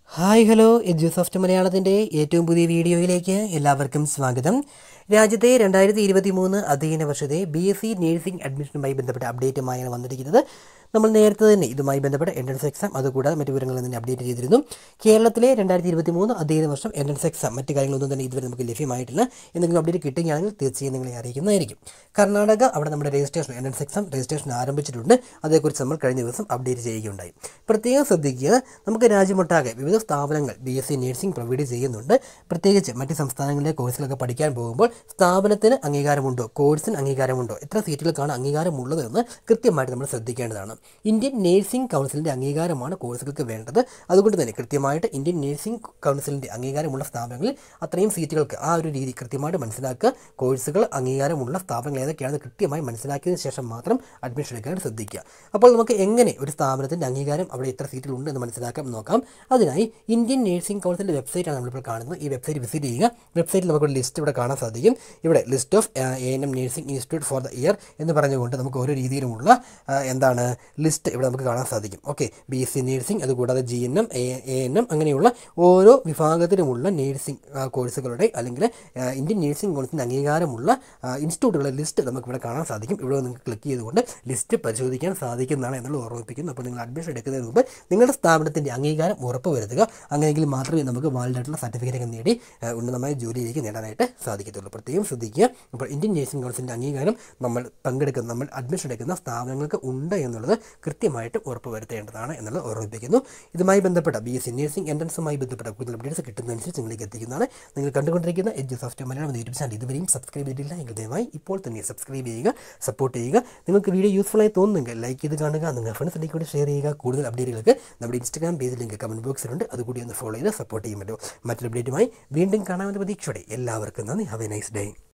hi hello എഡ്യൂസോഫ്റ്റ് മലയാളത്തിൻ്റെ ഏറ്റവും പുതിയ വീഡിയോയിലേക്ക് എല്ലാവർക്കും സ്വാഗതം രാജ്യത്തെ രണ്ടായിരത്തി ഇരുപത്തി മൂന്ന് അധ്യയന വർഷത്തെ ബി എസ് സി നേഴ്സിംഗ് അഡ്മിഷനുമായി ബന്ധപ്പെട്ട അപ്ഡേറ്റുമായാണ് വന്നിരിക്കുന്നത് നമ്മൾ നേരത്തെ തന്നെ ഇതുമായി ബന്ധപ്പെട്ട എൻട്രൻസ് എക്സാം അതുകൂടാതെ മറ്റു വിവരങ്ങൾ തന്നെ അപ്ഡേറ്റ് ചെയ്തിരുന്നു കേരളത്തിലെ രണ്ടായിരത്തി ഇരുപത്തി മൂന്ന് അധ്യയന വർഷം എൻട്രൻസ് എക്സാം മറ്റു കാര്യങ്ങളൊന്നും തന്നെ ഇതുവരെ നമുക്ക് ലഭ്യമായിട്ടില്ല എന്തെങ്കിലും അപ്ഡേറ്റ് കിട്ടുകയാണെങ്കിൽ തീർച്ചയായും നിങ്ങളെ അറിയിക്കുന്നതായിരിക്കും കർണാടക അവിടെ നമ്മുടെ രജിസ്ട്രേഷൻ എൻട്രൻസ് എക്സാം രജിസ്ട്രേഷൻ ആരംഭിച്ചിട്ടുണ്ട് അതേക്കുറിച്ച് നമ്മൾ കഴിഞ്ഞ ദിവസം അപ്ഡേറ്റ് ചെയ്യുകയുണ്ടായി പ്രത്യേകം ശ്രദ്ധിക്കുക നമുക്ക് രാജ്യമൊട്ടാകെ വിവിധ സ്ഥാപനങ്ങൾ B S C nursing provide ചെയ്യുന്നുണ്ട് പ്രത്യേകിച്ച് മറ്റ് സംസ്ഥാനങ്ങളിലെ കോഴ്സുകളൊക്കെ പഠിക്കാൻ പോകുമ്പോൾ സ്ഥാപനത്തിന് അംഗീകാരമുണ്ടോ കോഴ്സിന് അംഗീകാരമുണ്ടോ എത്ര സീറ്റുകൾക്കാണ് അംഗീകാരമുള്ളത് എന്ന് കൃത്യമായിട്ട് നമ്മൾ ശ്രദ്ധിക്കേണ്ടതാണ് ഇന്ത്യൻ നേഴ്സിംഗ് കൗൺസിലിൻ്റെ അംഗീകാരമാണ് കോഴ്സുകൾക്ക് വേണ്ടത് അതുകൊണ്ട് തന്നെ കൃത്യമായിട്ട് ഇന്ത്യൻ നേഴ്സിംഗ് കൗൺസിലിൻ്റെ അംഗീകാരമുള്ള സ്ഥാപനങ്ങളിൽ അത്രയും സീറ്റുകൾക്ക് ആ ഒരു രീതി കൃത്യമായിട്ട് മനസ്സിലാക്കുക കോഴ്സുകൾ അംഗീകാരമുള്ള സ്ഥാപനങ്ങൾ ഏതൊക്കെയാണെന്ന് കൃത്യമായി മനസ്സിലാക്കിയതിന് ശേഷം മാത്രം അഡ്മിഷൻ എടുക്കാൻ ശ്രദ്ധിക്കുക അപ്പോൾ നമുക്ക് എങ്ങനെ ഒരു സ്ഥാപനത്തിൻ്റെ അംഗീകാരം അവിടെ എത്ര സീറ്റുകളുണ്ട് എന്ന് മനസ്സിലാക്കാൻ നോക്കാം അതിനായി ഇന്ത്യൻ നേഴ്സിംഗ് കൗൺസിലിൻ്റെ വെബ്സൈറ്റാണ് നമ്മളിപ്പോൾ കാണുന്നത് ഈ വെബ്സൈറ്റ് വിസിറ്റ് ചെയ്യുക വെബ്സൈറ്റിൽ നമുക്കൊരു ലിസ്റ്റ് ഇവിടെ കാണാൻ സാധിക്കും ഇവിടെ list of A N M nursing institute for the year എന്ന് പറഞ്ഞുകൊണ്ട് നമുക്ക് ഓരോ രീതിയിലുമുള്ള ആ, എന്താണ് ലിസ്റ്റ് ഇവിടെ നമുക്ക് കാണാൻ സാധിക്കും okay B S C nursing അതുകൂടാതെ G N M A N M അങ്ങനെയുള്ള ഓരോ വിഭാഗത്തിലുമുള്ള നേഴ്സിംഗ് കോഴ്സുകളുടെ അല്ലെങ്കിൽ ആ, ഇന്ത്യൻ നേഴ്സിംഗ് കൗൺസിലിന് അംഗീകാരമുള്ള ആ, ഇൻസ്റ്റിറ്റ്യൂട്ടുകളുടെ ലിസ്റ്റ് നമുക്ക് ഇവിടെ കാണാൻ സാധിക്കും ഇവിടെ നിങ്ങൾക്ക് ക്ലിക്ക് ചെയ്തുകൊണ്ട് ലിസ്റ്റ് പരിശോധിക്കാൻ സാധിക്കുന്നതാണ് എന്നുള്ളത് ഓർമ്മിപ്പിക്കുന്നു അപ്പോൾ നിങ്ങൾ അഡ്മിഷൻ എടുക്കുന്നതിന് മുമ്പ് നിങ്ങളുടെ സ്ഥാപനത്തിൻ്റെ അംഗീകാരം ഉറപ്പുവരുത്തുക അങ്ങനെയെങ്കിൽ മാത്രമേ നമുക്ക് വാലിഡ് ആയിട്ടുള്ള സർട്ടിഫിക്കറ്റ് ഒക്കെ നേടി ആ, ഉന്നതമായ ജോലിയിലേക്ക് നേടാനായിട്ട് സാധിക്കത്തുള്ളൂ പ്രത്യേകം ശ്രദ്ധിക്കുക അപ്പോൾ ഇന്ത്യൻ നേഴ്സിംഗ് കൗൺസിലിൻ്റെ അംഗീകാരം നമ്മൾ പങ്കെടുക്കുന്ന നമ്മൾ അഡ്മിഷൻ എടുക്കുന്ന സ്ഥാപനങ്ങൾക്ക് ഉണ്ട് എന്നുള്ളത് കൃത്യമായിട്ട് ഉറപ്പുവരുത്തേണ്ടതാണ് എന്നുള്ളത് ഓർമ്മിപ്പിക്കുന്നു ഇതുമായി ബന്ധപ്പെട്ട ബി എസ് സി നേഴ്സിംഗ് എൻട്രൻസുമായി ബന്ധപ്പെട്ട കൂടുതൽ അപ്ഡേറ്റ്സ് കിട്ടുന്നതനുസരിച്ച് നിങ്ങളിലേക്ക് എത്തിക്കുന്നതാണ് നിങ്ങൾ കണ്ടുകൊണ്ടിരിക്കുന്ന edge soft Malayalam YouTube channel ഇതുവരെയും സബ്സ്ക്രൈബ് ചെയ്തിട്ടില്ല എങ്കിൽ ദയവായി ഇപ്പോൾ തന്നെ സബ്സ്ക്രൈബ് ചെയ്യുക സപ്പോർട്ട് ചെയ്യുക നിങ്ങൾക്ക് വീഡിയോ യൂസ്ഫുൾ ആയി തോന്നുന്നെങ്കിൽ ലൈക്ക് ചെയ്ത് കാണുക നിങ്ങൾ ഫ്രണ്ട്സിലേക്ക് കൂടി ഷെയർ ചെയ്യുക കൂടുതൽ അപ്ഡേറ്റുകൾക്ക് നമ്മുടെ ഇൻസ്റ്റാഗ്രാം പേജിൽ ലിങ്ക് കമൻറ്റ് ബോക്സിലുണ്ട് അതുകൂടി ഒന്ന് ഫോളോ ചെയ്ത് സപ്പോർട്ട് ചെയ്യുമല്ലോ മറ്റൊരു അപ്ഡേറ്റുമായി വീണ്ടും കാണാമെന്ന പ്രതീക്ഷയോടെ എല്ലാവർക്കും നന്ദി ഹാവ് എ നൈസ് ഡേ